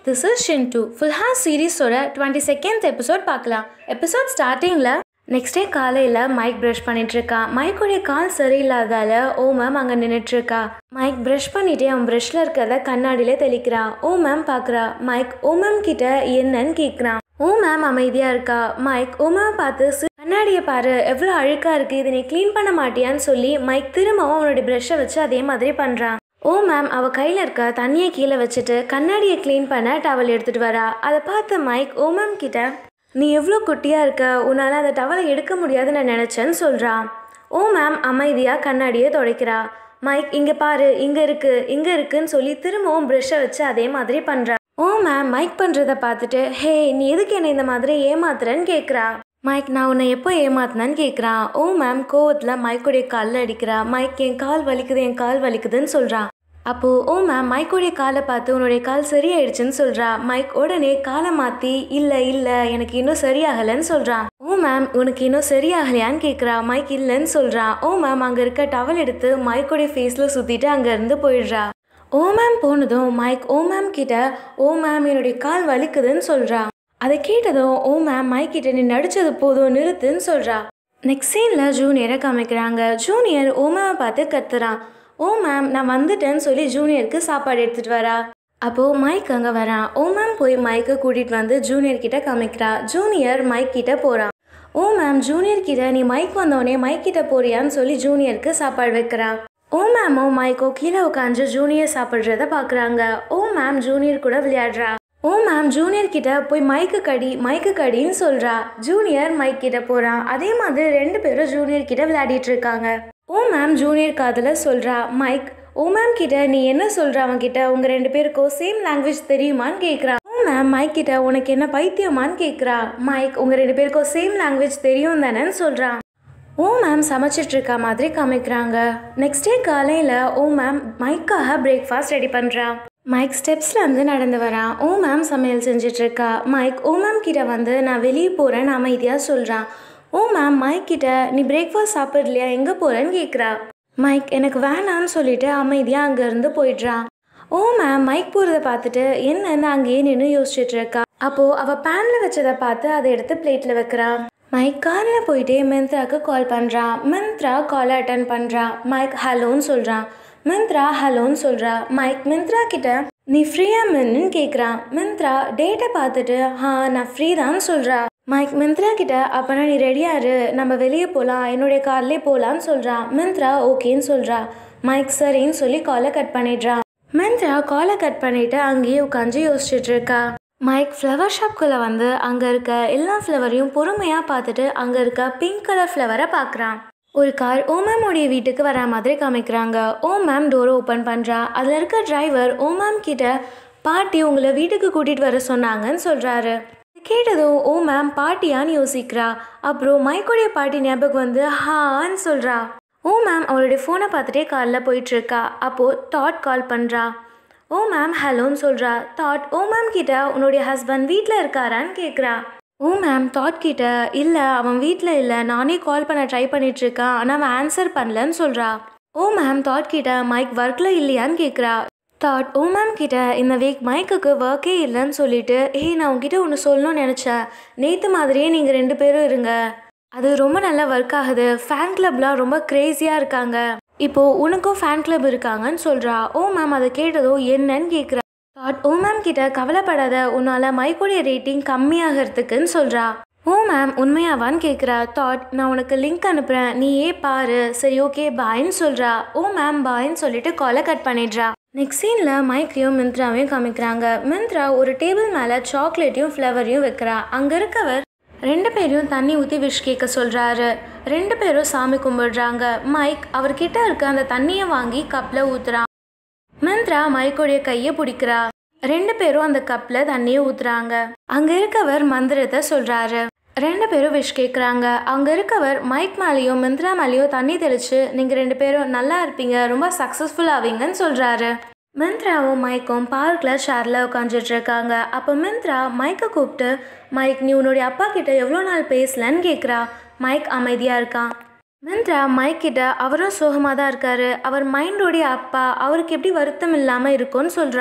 this is ஷின்டு ஃபுல்ஹா சீரீஸோட டுவெண்ட்டி செகண்ட் எபிசோட் பார்க்கலாம் எபிசோட் ஸ்டார்டிங்கில் நெக்ஸ்ட் டே காலையில் மைக் ப்ரஷ் பண்ணிட்டு இருக்கா மைக்குடைய கால் சரியில்லாதால ஓ மேம் அங்கே நின்றுட்டு இருக்கா மைக் ப்ரஷ் பண்ணிட்டே அவன் ப்ரஷ்ல இருக்கிறத கண்ணாடியிலே தெளிக்கிறான் ஓ மேம் பார்க்குறா மைக் ஓ மேம் கிட்ட என்னன்னு கேட்குறான் ஓ மேம் அமைதியாக இருக்கா மைக் ஓ மேம் பார்த்து "சி- கண்ணாடியை பாரு எவ்வளோ அழுக்காக இருக்குது இதை நீ க்ளீன் பண்ண மாட்டியான்னு சொல்லி மைக் திரும்பவும் அவனுடைய ப்ரஷ்ஷை வச்சு அதே மாதிரி பண்ணுறான் ஓ மேம் அவ கையில் இருக்க தண்ணியை கீழே வச்சுட்டு கண்ணாடியை க்ளீன் பண்ண டவல் எடுத்துட்டு வரா அதை பார்த்த மைக் ஓ மேம் கிட்ட நீ எவ்வளோ குட்டியாக இருக்க உன்னால் அந்த டவலை எடுக்க முடியாதுன்னு நான் நினச்சேன்னு சொல்கிறான் ஓ மேம் அமைதியாக கண்ணாடியை துடைக்கிறா மைக் இங்கே பாரு இங்கே இருக்கு இங்கே இருக்குன்னு சொல்லி திரும்பவும் ப்ரஷ்ஷை வச்சு அதே மாதிரி பண்ணுறா ஓ மேம் மைக் பண்ணுறத பார்த்துட்டு ஹே நீ எதுக்கு என்னை இந்த மாதிரி ஏமாத்துறேன்னு கேட்குறா மைக் நான் உன்னை எப்போ ஏமாத்தினேன்னு கேட்குறான் ஓ மேம் கோவத்தில் மைக்குடைய காலில் அடிக்கிறா மைக் என் கால் வலிக்குது என் கால் வலிக்குதுன்னு சொல்கிறான் அப்போது ஓ மேம் மைக்குடைய காலை பார்த்து உன்னுடைய கால் சரியாயிடுச்சுன்னு சொல்கிறா மைக் உடனே காலை மாற்றி இல்லை இல்லை எனக்கு இன்னும் சரியாகலைன்னு சொல்கிறான் ஓ மேம் உனக்கு இன்னும் சரியாகலையான்னு கேட்குறா மைக் இல்லைன்னு சொல்கிறான் ஓ மேம் அங்கே இருக்க டவல் எடுத்து மைக்குடைய ஃபேஸில் சுற்றிட்டு அங்கேருந்து போயிடுறா ஓ மேம் போனதும் மைக் ஓ மேம் கிட்ட ஓ மேம் என்னுடைய கால் வலிக்குதுன்னு சொல்கிறா அதை கேட்டதும் ஓ மேம் மைக் கிட்ட நீ நடிச்சது போதும் நிறுத்துன்னு சொல்கிறா நெக்ஸ்ட் சீனில் ஜூனியரை காமிக்கிறாங்க ஜூனியர் ஓ மேமை பார்த்து கத்துறான் ஓ மேம் நான் வந்துட்டேன்னு சொல்லி ஜூனியருக்கு சாப்பாடு எடுத்துகிட்டு வரா அப்போது மைக் அங்கே வரான் ஓ மேம் போய் மைக்கை கூட்டிகிட்டு வந்து ஜூனியர் கிட்ட காமிக்கிறா ஜூனியர் மைக் கிட்ட போகிறான் ஓ மேம் ஜூனியர் கிட்ட நீ மைக் வந்தோடனே மைக் கிட்ட போறியான்னு சொல்லி ஜூனியருக்கு சாப்பாடு வைக்கிறா ஓ மேமோ மைக்கோ கீழே உட்காந்து ஜூனியர் சாப்பிட்றத பார்க்குறாங்க ஓ மேம் ஜூனியர் கூட விளையாடுறா ஓ மேம் ஜூனியர் கிட்ட போய் மைக்கு கடி மைக்கு கடின்னு சொல்றா ஜூனியர் மைக் கிட்ட போறான் அதே மாதிரி ரெண்டு பேரும் ஜூனியர் கிட்ட விளையாடிட்டு இருக்காங்க ஓ மேம் ஜூனியர் காதுல சொல்றா மைக் ஓ மேம் கிட்ட நீ என்ன சொல்ற அவன் கிட்ட உங்க ரெண்டு பேருக்கும் சேம் லாங்குவேஜ் தெரியுமான்னு கேக்குறா ஓ மேம் மைக் கிட்ட உனக்கு என்ன பைத்தியமான்னு கேக்குறா மைக் உங்க ரெண்டு பேருக்கும் சேம் லாங்குவேஜ் தெரியும் தானேன்னு சொல்றான் ஓ மேம் சமைச்சிட்டு இருக்க மாதிரி காமிக்கிறாங்க நெக்ஸ்ட் டே காலையில் ஓ மேம் மைக்காக பிரேக்ஃபாஸ்ட் ரெடி பண்ணுறா மைக் ஸ்டெப்ஸில் வந்து நடந்து வரான் ஓ மேம் சமையல் செஞ்சுட்டு இருக்கா மைக் ஓ மேம் கிட்ட வந்து நான் வெளியே போகிறேன்னு அமைதியாக சொல்கிறான் ஓ மேம் மைக் கிட்ட நீ பிரேக்ஃபாஸ்ட் சாப்பிடலையா எங்கே போகிறேன்னு கேட்குறா மைக் எனக்கு வேணான்னு சொல்லிட்டு அமைதியாக அங்கேருந்து போயிடுறான் ஓ மேம் மைக் போகிறத பார்த்துட்டு என்னன்னு அங்கேயே நின்று யோசிச்சுட்டு இருக்கா அப்போது அவள் பேனில் வச்சதை பார்த்து அதை எடுத்து பிளேட்டில் வைக்கிறா மைக் காரில் போயிட்டே மிந்த்ராக்கு கால் பண்ணுறான் மிந்த்ரா காலை அட்டன் பண்ணுறா மைக் ஹலோன்னு சொல்கிறான் மிந்த்ரா ஹலோன்னு சொல்கிறா மைக் மிந்த்ரா கிட்ட நீ ஃப்ரீயா மின்னு கேட்குறான் மிந்த்ரா டேட்டை பார்த்துட்டு ஆ நான் ஃப்ரீ தான் சொல்கிறா மைக் மிந்த்ரா கிட்ட அப்போனா நீ ரெடியா இரு நம்ம வெளியே போகலாம் என்னுடைய கார்லேயே போகலான்னு சொல்கிறான் மிந்த்ரா ஓகேன்னு சொல்கிறா மைக் சரின்னு சொல்லி காலை கட் பண்ணிடுறா மிந்த்ரா காலை கட் பண்ணிட்டு அங்கேயே உட்காந்து யோசிச்சுட்டு இருக்கா மைக் ஃப்ளவர் ஷாப்குள்ளே வந்து அங்கே இருக்க எல்லா ஃப்ளவரையும் பொறுமையாக பார்த்துட்டு அங்கே இருக்க பிங்க் கலர் ஃப்ளவரை பார்க்குறான் ஒரு கார் ஓ மேமோடைய வீட்டுக்கு வரா மாதிரி காமிக்கிறாங்க ஓ மேம் டோரை ஓப்பன் பண்ணுறா அதில் இருக்க டிரைவர் ஓ மேம் கிட்ட பாட்டி உங்களை வீட்டுக்கு கூட்டிகிட்டு வர சொன்னாங்கன்னு சொல்கிறாரு கேட்டதும் ஓ மேம் பாட்டியான்னு யோசிக்கிறா அப்புறம் மைக்கோடைய பாட்டி ஞாபகம் வந்து ஹான்னு சொல்கிறா ஓ மேம் அவளுடைய ஃபோனை பார்த்துட்டே காலில் போயிட்டுருக்கா அப்போது டாட் கால் பண்ணுறா ஓ மேம் ஹலோன்னு சொல்கிறா தாட் ஓ மேம் கிட்ட உன்னுடைய ஹஸ்பண்ட் வீட்டில் இருக்காரான்னு கேட்குறா ஓ மேம் தாட் கிட்ட இல்லை அவன் வீட்டில் இல்லை நானே கால் பண்ண ட்ரை பண்ணிட்டு இருக்கேன் ஆனால் அவன் ஆன்சர் பண்ணலன்னு சொல்கிறா ஓ மேம் தாட் கிட்ட மைக் ஒர்க்கில் இல்லையான்னு கேட்குறா தாட் ஓ மேம் கிட்ட இந்த வீக் மைக்குக்கு ஒர்க்கே இல்லைன்னு சொல்லிட்டு ஏய் நான் உங்ககிட்ட ஒன்று சொல்லணும்னு நினச்சேன் நேற்று மாதிரியே நீங்கள் ரெண்டு பேரும் இருங்க அது ரொம்ப நல்லா ஒர்க் ஆகுது ஃபேன் கிளப்லாம் ரொம்ப க்ரேஸியாக இருக்காங்க இப்போ உனக்கும் ஃபேன் கிளப் இருக்காங்கன்னு சொல்கிறா ஓ மேம் அதை கேட்டதும் என்னன்னு கேட்குறா தாட் ஓ மேம் கிட்ட கவலைப்படாத உன்னால் மைக்கோடைய ரேட்டிங் கம்மியாகிறதுக்குன்னு சொல்கிறா ஓ மேம் உண்மையாவான்னு கேட்குறா தாட் நான் உனக்கு லிங்க் அனுப்புகிறேன் நீயே பாரு சரி ஓகே பாய்ன்னு சொல்கிறா ஓ மேம் பாய்ன்னு சொல்லிட்டு காலை கட் பண்ணிடுறா நெக்ஸ்ட் சீனில் மைக்கையும் மிந்த்ராவையும் காமிக்கிறாங்க மிந்த்ரா ஒரு டேபிள் மேலே சாக்லேட்டையும் ஃப்ளவரையும் வைக்கிறா அங்கே இருக்கவர் ரெண்டு பேரையும் தண்ணி ஊற்றி விஷ் கேட்க சொல்கிறாரு ரெண்டு பேரும் சாமி கும்பிடுறாங்க மைக் அவர்கிட்ட இருக்க அந்த தண்ணியை வாங்கி கப்பில் ஊத்துறான் மிந்த்ரா மைக்கோடைய கையை பிடிக்கிறா ரெண்டு பேரும் அந்த கப்பில் தண்ணியை ஊத்துறாங்க அங்கே இருக்கவர் மந்திரத்தை சொல்கிறாரு ரெண்டு பேரும் விஷ் கேட்குறாங்க அங்கே இருக்கவர் மைக் மேலேயும் மிந்த்ரா மேலேயும் தண்ணி தெளித்து நீங்கள் ரெண்டு பேரும் நல்லா இருப்பீங்க ரொம்ப சக்ஸஸ்ஃபுல் ஆவீங்கன்னு சொல்கிறாரு மிந்த்ராவும் மைக்கும் பார்க்கில் ஷேரில் உட்காந்துட்டு இருக்காங்க அப்போ மிந்த்ரா மைக்கை கூப்பிட்டு மைக் நீ உன்னுடைய அப்பா கிட்ட எவ்வளோ நாள் பேசலன்னு கேட்குறா மைக் அமைதியாக இருக்கான் மிந்த்ரா மைக் கிட்ட அவரும் சோகமாக தான் இருக்காரு அவர் மைண்டோடைய அப்பா அவருக்கு எப்படி வருத்தம் இல்லாமல் இருக்கும்னு சொல்கிறா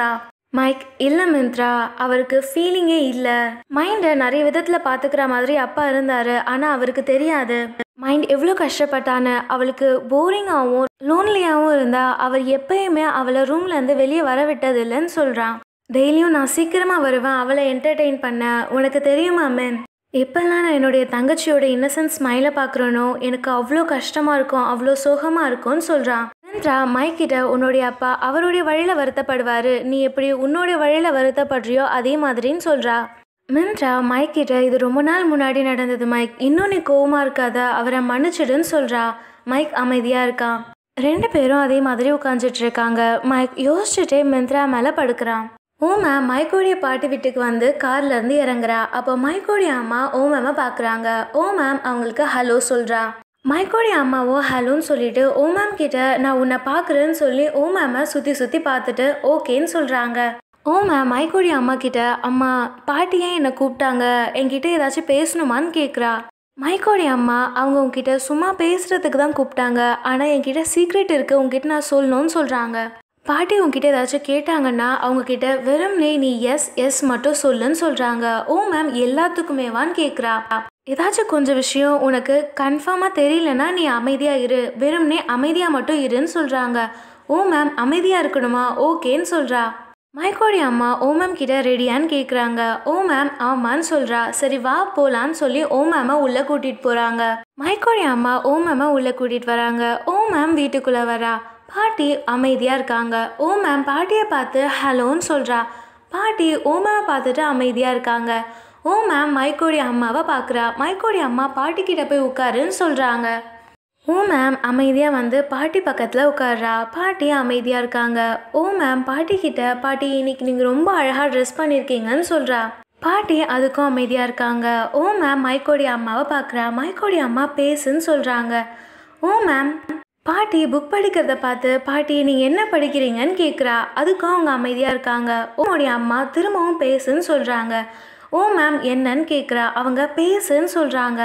மைக் இல்லை மிந்த்ரா அவருக்கு ஃபீலிங்கே இல்லை மைண்டை நிறைய விதத்தில் பார்த்துக்கிற மாதிரி அப்பா இருந்தார் ஆனால் அவருக்கு தெரியாது மைண்ட் எவ்வளோ கஷ்டப்பட்டான்னு அவளுக்கு போரிங்காகவும் லோன்லியாகவும் இருந்தா அவர் எப்பயுமே அவளை ரூம்லேருந்து வெளியே வர விட்டது இல்லைன்னு சொல்கிறான் டெய்லியும் நான் சீக்கிரமாக வருவேன் அவளை என்டர்டெயின் பண்ண உனக்கு தெரியுமா மேன் எப்பெல்லாம் நான் என்னுடைய தங்கச்சியோட இன்னசென்ட் ஸ்மைலை பார்க்குறேனோ எனக்கு அவ்வளோ கஷ்டமாக இருக்கும் அவ்வளோ சோகமாக இருக்கும்னு சொல்கிறான் மிந்த்ரா மைக்கிட்ட உன்னுடைய அப்பா அவருடைய வழியில் வருத்தப்படுவார் நீ எப்படி உன்னுடைய வழியில் வருத்தப்படுறியோ அதே மாதிரின்னு சொல்கிறா மிந்த்ரா மைக் கிட்ட இது ரொம்ப நாள் முன்னாடி நடந்தது மைக் இன்னும் நீ கோவமா இருக்காத அவரை மன்னிச்சிடுன்னு சொல்றா மைக் அமைதியா இருக்கான் ரெண்டு பேரும் அதே மாதிரி உட்காந்துட்டு இருக்காங்க மைக் யோசிச்சுட்டே மிந்த்ரா மேல படுக்கிறான் ஓ மேம் மைக்கோடைய பாட்டி வீட்டுக்கு வந்து கார்ல இருந்து இறங்குறா அப்போ மைக்கோடைய அம்மா ஓ மேம பாக்குறாங்க ஓ மேம் அவங்களுக்கு ஹலோ சொல்றா மைக்கோடைய அம்மாவும் ஹலோன்னு சொல்லிட்டு ஓ மேம் கிட்ட நான் உன்னை பார்க்குறேன்னு சொல்லி ஓ மேம சுற்றி சுற்றி பார்த்துட்டு ஓகேன்னு சொல்கிறாங்க ஓ மேம் மைக்கோடைய அம்மா கிட்ட அம்மா பாட்டி ஏன் என்னை கூப்பிட்டாங்க என்கிட்ட ஏதாச்சும் பேசணுமான்னு கேட்குறா மைக்கோடைய அம்மா அவங்க உங்ககிட்ட சும்மா பேசுறதுக்கு தான் கூப்பிட்டாங்க ஆனால் என்கிட்ட சீக்ரெட் இருக்குது உங்ககிட்ட நான் சொல்லணும்னு சொல்கிறாங்க பாட்டி உங்ககிட்ட ஏதாச்சும் கேட்டாங்கன்னா அவங்க கிட்ட வெறும்னே நீ எஸ் எஸ் மட்டும் சொல்லுன்னு சொல்கிறாங்க ஓ மேம் எல்லாத்துக்குமேவான்னு கேட்குறா ஏதாச்சும் கொஞ்சம் விஷயம் உனக்கு கன்ஃபார்மாக தெரியலனா நீ அமைதியாக இரு வெறும்னே அமைதியாக மட்டும் இருன்னு சொல்கிறாங்க ஓ மேம் அமைதியாக இருக்கணுமா ஓகேன்னு சொல்கிறா மைக்கோடைய அம்மா ஓ மேம் கிட்ட ரெடியான்னு கேட்குறாங்க ஓ மேம் ஆமான்னு சொல்கிறா சரி வா போகலான்னு சொல்லி ஓ மேமை உள்ளே கூட்டிகிட்டு போகிறாங்க மைக்கோடைய அம்மா ஓ மேமை உள்ளே கூட்டிகிட்டு வராங்க ஓ மேம் வீட்டுக்குள்ளே வரா பாட்டி அமைதியாக இருக்காங்க ஓ மேம் பாட்டியை பார்த்து ஹலோன்னு சொல்கிறா பாட்டி ஓ மேமை பார்த்துட்டு அமைதியாக இருக்காங்க ஓ மேம் மைக்கோடைய அம்மாவை பார்க்குறா மைக்கோடைய அம்மா பாட்டி கிட்ட போய் உட்காருன்னு சொல்கிறாங்க ஓ மேம் அமைதியாக வந்து பாட்டி பக்கத்தில் உட்கார்றா பாட்டி அமைதியாக இருக்காங்க ஓ மேம் பாட்டி கிட்ட பாட்டி இன்னைக்கு நீங்கள் ரொம்ப அழகாக ட்ரெஸ் பண்ணியிருக்கீங்கன்னு சொல்கிறா பாட்டி அதுக்கும் அமைதியாக இருக்காங்க ஓ மேம் மைக்கோடைய அம்மாவை பார்க்குறா மைக்கோடைய அம்மா பேசுன்னு சொல்கிறாங்க ஓ மேம் பாட்டி புக் படிக்கிறத பார்த்து பாட்டி நீங்கள் என்ன படிக்கிறீங்கன்னு கேட்குறா அதுக்கும் அவங்க அமைதியாக இருக்காங்க ஓடைய அம்மா திரும்பவும் பேசுன்னு சொல்கிறாங்க ஓ மேம் என்னன்னு கேட்குறா அவங்க பேசுன்னு சொல்கிறாங்க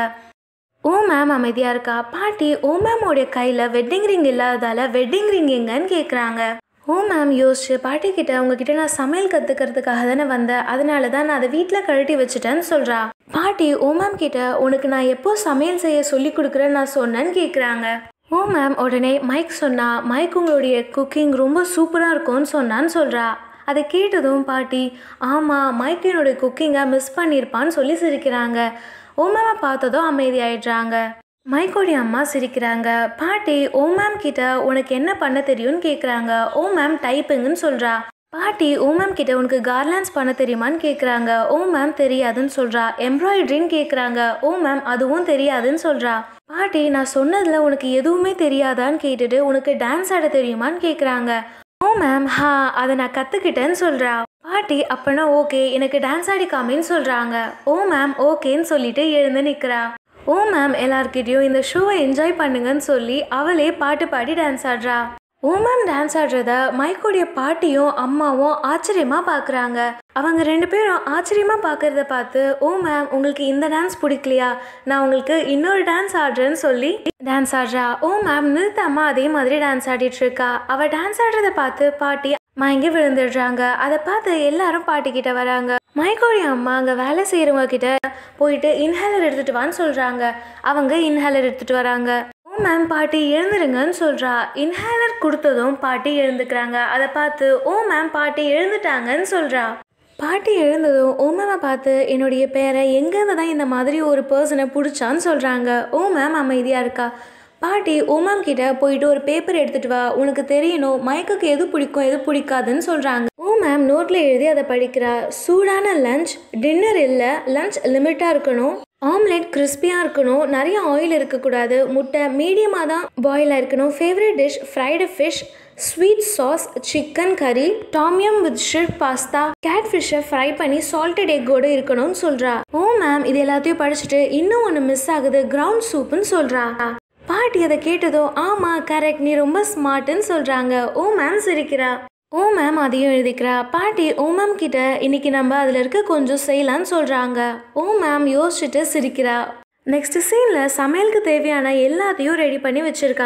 ஓ மேம் அமைதியாக இருக்கா பாட்டி ஓ மேமோடைய கையில் வெட்டிங் ரிங் இல்லாததால் வெட்டிங் ரிங் எங்கன்னு கேட்குறாங்க ஓ மேம் யோசிச்சு பாட்டி கிட்ட உங்ககிட்ட நான் சமையல் கற்றுக்கிறதுக்காக தானே வந்தேன் அதனால தான் நான் அதை வீட்டில் கழட்டி வச்சுட்டேன்னு சொல்கிறா பாட்டி ஓ மேம் கிட்ட உனக்கு நான் எப்போ சமையல் செய்ய சொல்லி கொடுக்குறேன்னு நான் சொன்னேன்னு கேட்குறாங்க ஓ மேம் உடனே மைக் சொன்னா மைக் உங்களுடைய குக்கிங் ரொம்ப சூப்பராக இருக்கும்னு சொன்னான்னு சொல்கிறா அதை கேட்டதும் பாட்டி ஆமாம் மைக் என்னுடைய குக்கிங்கை மிஸ் பண்ணியிருப்பான்னு சொல்லி சிரிக்கிறாங்க ஓ மேமை பார்த்ததும் அமைதியாயிடுறாங்க மைக்கோடைய அம்மா சிரிக்கிறாங்க பாட்டி ஓ மேம் கிட்ட உனக்கு என்ன பண்ண தெரியும்னு கேட்குறாங்க ஓ மேம் டைப்பிங்னு சொல்கிறா பாட்டி ஓ மேம் கிட்ட உனக்கு கார்லான்ஸ் பண்ண தெரியுமான்னு கேட்குறாங்க ஓ மேம் தெரியாதுன்னு சொல்கிறா எம்ப்ராய்டரின்னு கேட்குறாங்க ஓ மேம் அதுவும் தெரியாதுன்னு சொல்கிறா பாட்டி நான் சொன்னதில் உனக்கு எதுவுமே தெரியாதான்னு கேட்டுட்டு உனக்கு டான்ஸ் ஆட தெரியுமான்னு கேட்குறாங்க ஓ மேம் ஹா அதை நான் கற்றுக்கிட்டேன்னு சொல்கிறா பாட்டி அப்பனா ஓகே எனக்கு டான்ஸ் ஆடி காமின்னு சொல்கிறாங்க ஓ மேம் ஓகேன்னு சொல்லிட்டு எழுந்து நிற்கிறா ஓ மேம் எல்லார்கிட்டயும் இந்த ஷோவை என்ஜாய் பண்ணுங்கன்னு சொல்லி அவளே பாட்டு பாடி டான்ஸ் ஆடுறா ஓ மேம் டான்ஸ் ஆடுறத மைக்கோடைய பாட்டியும் அம்மாவும் ஆச்சரியமா பார்க்குறாங்க அவங்க ரெண்டு பேரும் ஆச்சரியமா பார்க்கறத பார்த்து ஓ மேம் உங்களுக்கு இந்த டான்ஸ் பிடிக்கலையா நான் உங்களுக்கு இன்னொரு டான்ஸ் ஆடுறேன்னு சொல்லி டான்ஸ் ஆடுறா ஓ மேம் நிறுத்தாம அதே மாதிரி டான்ஸ் ஆடிட்டு இருக்கா அவ டான்ஸ் ஆடுறத பார்த்து பாட்டி மயங்கி விழுந்துடுறாங்க அதை பார்த்து எல்லாரும் பாட்டி கிட்ட வராங்க மைக்கோடைய அம்மா அங்கே வேலை செய்கிறவங்க கிட்ட போயிட்டு இன்ஹேலர் எடுத்துட்டு வான்னு சொல்கிறாங்க அவங்க இன்ஹேலர் எடுத்துட்டு வராங்க ஓ மேம் பாட்டி எழுந்துருங்கன்னு சொல்கிறா இன்ஹேலர் கொடுத்ததும் பாட்டி எழுந்துக்கிறாங்க அதை பார்த்து ஓ மேம் பாட்டி எழுந்துட்டாங்கன்னு சொல்கிறா பாட்டி எழுந்ததும் ஓ மேமை பார்த்து என்னுடைய பேரை எங்கேருந்து தான் இந்த மாதிரி ஒரு பர்சனை பிடிச்சான்னு சொல்கிறாங்க ஓ மேம் அமைதியாக இருக்கா பாட்டி ஓ மேம் கிட்ட போயிட்டு ஒரு பேப்பர் எடுத்துட்டு வா உனக்கு தெரியணும் மயக்குக்கு எது பிடிக்கும் எது பிடிக்காதுன்னு சொல்கிறாங்க ஓ மேம் நோட்டில் எழுதி அதை படிக்கிறா சூடான லஞ்ச் டின்னர் இல்லை லஞ்ச் லிமிட்டாக இருக்கணும் ஆம்லெட் கிறிஸ்பியாக இருக்கணும் நிறைய ஆயில் இருக்கக்கூடாது முட்டை மீடியமாக தான் பாயில் இருக்கணும் favourite dish fried fish sweet sauce chicken curry tom yum with ஷிர்க் பாஸ்தா கேட் ஃபிஷ்ஷை ஃப்ரை பண்ணி சால்டட் எக்கோடு இருக்கணும்னு சொல்கிறா ஓ மேம் இது எல்லாத்தையும் படிச்சுட்டு இன்னும் ஒன்று மிஸ் ஆகுது கிரவுண்ட் சூப்புன்னு சொல்கிறா பாட்டி அதை கேட்டதும் ஆமாம் கரெக்ட் நீ ரொம்ப ஸ்மார்ட்டுன்னு சொல்கிறாங்க ஓ மேம் சிரிக்கிறா ஓ மேம் அதையும் எழுதிக்கிறா பாட்டி ஓ மேம் கிட்ட இன்னைக்கு நம்ம அதில் இருக்க கொஞ்சம் செய்யலான்னு சொல்கிறாங்க ஓ மேம் யோசிச்சுட்டு சிரிக்கிறா நெக்ஸ்ட் சீனில் சமையலுக்கு தேவையான எல்லாத்தையும் ரெடி பண்ணி வச்சுருக்காங்க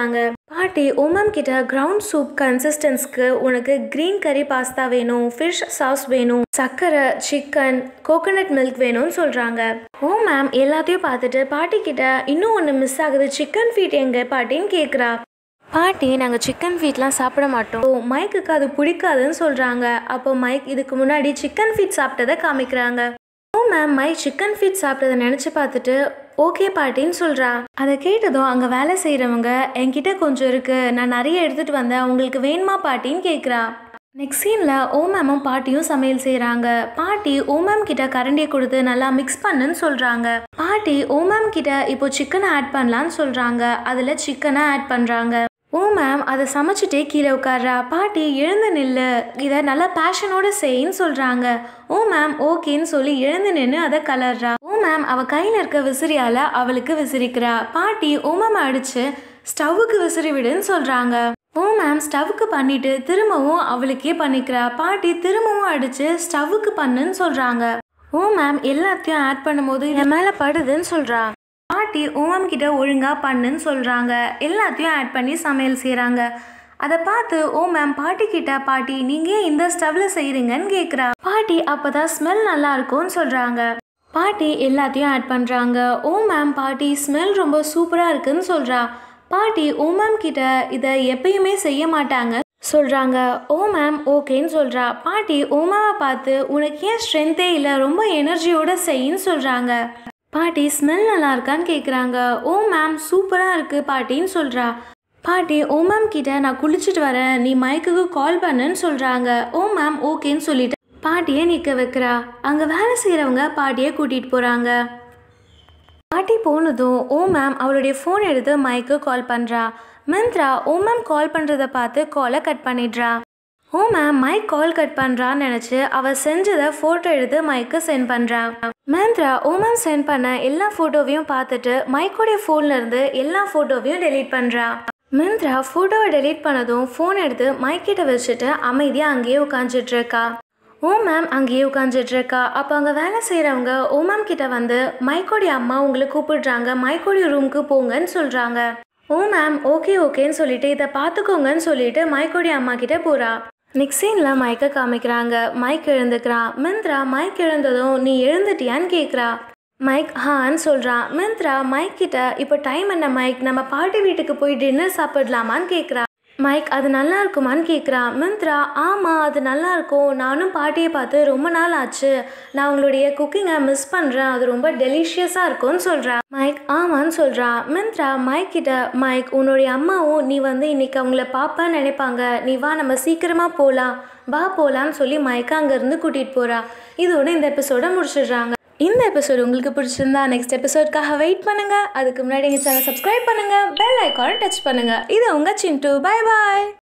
பாட்டி ஓமம் கிட்ட கிரவுண்ட் சூப் கன்சிஸ்டன்ஸ்க்கு உனக்கு க்ரீன் கறி பாஸ்தா வேணும் ஃபிஷ் சாஸ் வேணும் சர்க்கரை சிக்கன் கோகோனட் மில்க் வேணும்னு சொல்கிறாங்க ஓ மேம் எல்லாத்தையும் பார்த்துட்டு பாட்டி கிட்ட இன்னும் ஒன்று மிஸ் ஆகுது சிக்கன் ஃபீட் எங்க பாட்டின்னு கேட்குறா பாட்டி நாங்கள் சிக்கன் ஃபீட்லாம் சாப்பிட மாட்டோம் மைக்குக்கு அது பிடிக்காதுன்னு சொல்கிறாங்க அப்போ மைக் இதுக்கு முன்னாடி சிக்கன் ஃபீட் சாப்பிட்டதை காமிக்கிறாங்க oh ma'am Mike chicken feet சாப்பிட்டதை நினச்சி பார்த்துட்டு ஓகே பாட்டின்னு சொல்கிறா அதை கேட்டதும் அங்கே வேலை செய்கிறவங்க என்கிட்ட கொஞ்சம் இருக்குது நான் நிறைய எடுத்துகிட்டு வந்தேன் உங்களுக்கு வேணுமா பாட்டின்னு கேட்குறா நெக்ஸ்ட் சீனில் ஓ மேமும் பாட்டியும் சமையல் செய்கிறாங்க பாட்டி ஓ மேம் கிட்ட கரண்டியை கொடுத்து நல்லா மிக்ஸ் பண்ணுன்னு சொல்கிறாங்க பாட்டி ஓ மேம் கிட்ட இப்போ சிக்கனை ஆட் பண்ணலான்னு சொல்கிறாங்க அதில் சிக்கனை ஆட் பண்ணுறாங்க ஓ மேம் அதை சமைச்சிட்டே கீழே உட்கார்றா பாட்டி எழுந்து நில்லு இதை நல்லா பேஷனோட செய்யின்னு சொல்கிறாங்க ஓ மேம் ஓகேன்னு சொல்லி எழுந்து நின்று அதை கலர்றா ஓ மேம் அவள் கையில் இருக்க விசிறியால் அவளுக்கு விசிறிக்கிறா பாட்டி ஓ மேம் அடித்து ஸ்டவ்வுக்கு விசிறி விடுன்னு சொல்கிறாங்க ஓ மேம் ஸ்டவ்வுக்கு பண்ணிட்டு திரும்பவும் அவளுக்கே பண்ணிக்கிறா பாட்டி திரும்பவும் அடித்து ஸ்டவ்வுக்கு பண்ணுன்னு சொல்கிறாங்க ஓ மேம் எல்லாத்தையும் ஆட் பண்ணும்போது என் மேலே படுதுன்னு சொல்கிறா பாட்டி ஓமம் கிட்ட ஒழுங்கா பண்ணுன்னு சொல்கிறாங்க எல்லாத்தையும் ஆட் பண்ணி சமையல் செய்கிறாங்க அதை பார்த்து ஓ மேம் பாட்டி கிட்ட பாட்டி நீங்கள் ஏன் இந்த ஸ்டவ்வில் செய்கிறீங்கன்னு கேட்குறா பாட்டி அப்போ தான் ஸ்மெல் நல்லா இருக்கும்னு சொல்கிறாங்க பாட்டி எல்லாத்தையும் ஆட் பண்ணுறாங்க ஓ மேம் பாட்டி ஸ்மெல் ரொம்ப சூப்பராக இருக்குன்னு சொல்கிறா பாட்டி ஓ மேம் கிட்ட இதை எப்பயுமே செய்ய மாட்டாங்க சொல்கிறாங்க ஓ மேம் ஓகேன்னு சொல்கிறா பாட்டி ஓ மேமை பார்த்து உனக்கு ஏன் ஸ்ட்ரென்த்தே இல்லை ரொம்ப எனர்ஜியோட செய்யின்னு சொல்கிறாங்க பாட்டி ஸ்மெல் நல்லா இருக்கான்னு கேட்குறாங்க ஓ மேம் சூப்பராக இருக்குது பாட்டின்னு சொல்கிறா பாட்டி ஓ மேம் கிட்ட நான் குளிச்சுட்டு வரேன் நீ மைக்குக்கு கால் பண்ணுன்னு சொல்கிறாங்க ஓ மேம் ஓகேன்னு சொல்லிட்டு பாட்டியை நிற்க வைக்கிறா அங்கே வேலை செய்கிறவங்க பாட்டியை கூட்டிகிட்டு போகிறாங்க பாட்டி போனதும் ஓ மேம் அவளுடைய ஃபோன் எடுத்து மைக்கு கால் பண்ணுறா மிந்த்ரா ஓ மேம் கால் பண்ணுறத பார்த்து காலை கட் பண்ணிடுறா oh ma'am Mike call cut பண்ணுறான்னு நினச்சி அவள் செஞ்சதை ஃபோட்டோ எடுத்து மைக்கு சென்ட் பண்ணுறா மேந்த்ரா ஓ மேம் சென்ட் பண்ண எல்லா ஃபோட்டோவையும் பார்த்துட்டு மைக்கோடைய ஃபோன்ல இருந்து எல்லா ஃபோட்டோவையும் டெலீட் பண்ணுறா மிந்த்ரா ஃபோட்டோவை டெலீட் பண்ணதும் ஃபோன் எடுத்து மைக் கிட்ட வச்சுட்டு அமைதியாக அங்கேயே உட்காந்துட்டு இருக்கா ஓ மேம் அங்கேயே உட்காந்துட்டு இருக்கா அப்போ அங்கே வேலை செய்கிறவங்க ஓ மேம் கிட்ட வந்து மைக்கோடைய அம்மா உங்களை கூப்பிடுறாங்க மைக்கோடைய ரூமுக்கு போங்கன்னு சொல்கிறாங்க ஓ மேம் ஓகே ஓகேன்னு சொல்லிட்டு இதை பார்த்துக்கோங்கன்னு சொல்லிட்டு மைக்கோடைய அம்மா கிட்ட போகிறா நெக்ஸ்ட் சீனில் மைக்கை காமிக்கிறாங்க மைக் எழுந்துக்கிறான் மிந்த்ரா மைக் எழுந்ததும் நீ எழுந்துட்டியான்னு கேட்குறா மைக் ஹான்னு சொல்கிறான் மிந்த்ரா மைக் கிட்ட இப்போ டைம் என்ன மைக் நம்ம பாட்டி வீட்டுக்கு போய் டின்னர் சாப்பிடலாமான்னு கேட்குறா மைக் அது நல்லா இருக்குமான்னு கேட்குறான் மிந்த்ரா ஆமாம் அது நல்லா இருக்கும் நானும் பாட்டியை பார்த்து ரொம்ப நாள் ஆச்சு நான் உங்களுடைய குக்கிங்கை மிஸ் பண்ணுறேன் அது ரொம்ப டெலிஷியஸாக இருக்கும்னு சொல்கிறா மைக் ஆமான்னு சொல்கிறா மிந்த்ரா மைக் கிட்ட மைக் உன்னுடைய அம்மாவும் நீ வந்து இன்னைக்கு அவங்கள பாப்பான்னு நினைப்பாங்க நீ வா நம்ம சீக்கிரமாக போகலாம் வா போகலான்னு சொல்லி மைக்கை அங்கேருந்து கூட்டிகிட்டு போகிறா இதோட இந்த எபிசோட முடிச்சிடுறாங்க இந்த எபிசோட் உங்களுக்கு பிடிச்சிருந்தா நெக்ஸ்ட் எபிசோட்காக வெயிட் பண்ணுங்க அதுக்கு முன்னாடி எங்கள் சேனல் சப்ஸ்கிரைப் பண்ணுங்க பெல் ஐக்கானை டச் பண்ணுங்க இது உங்க சிண்டு பை பாய்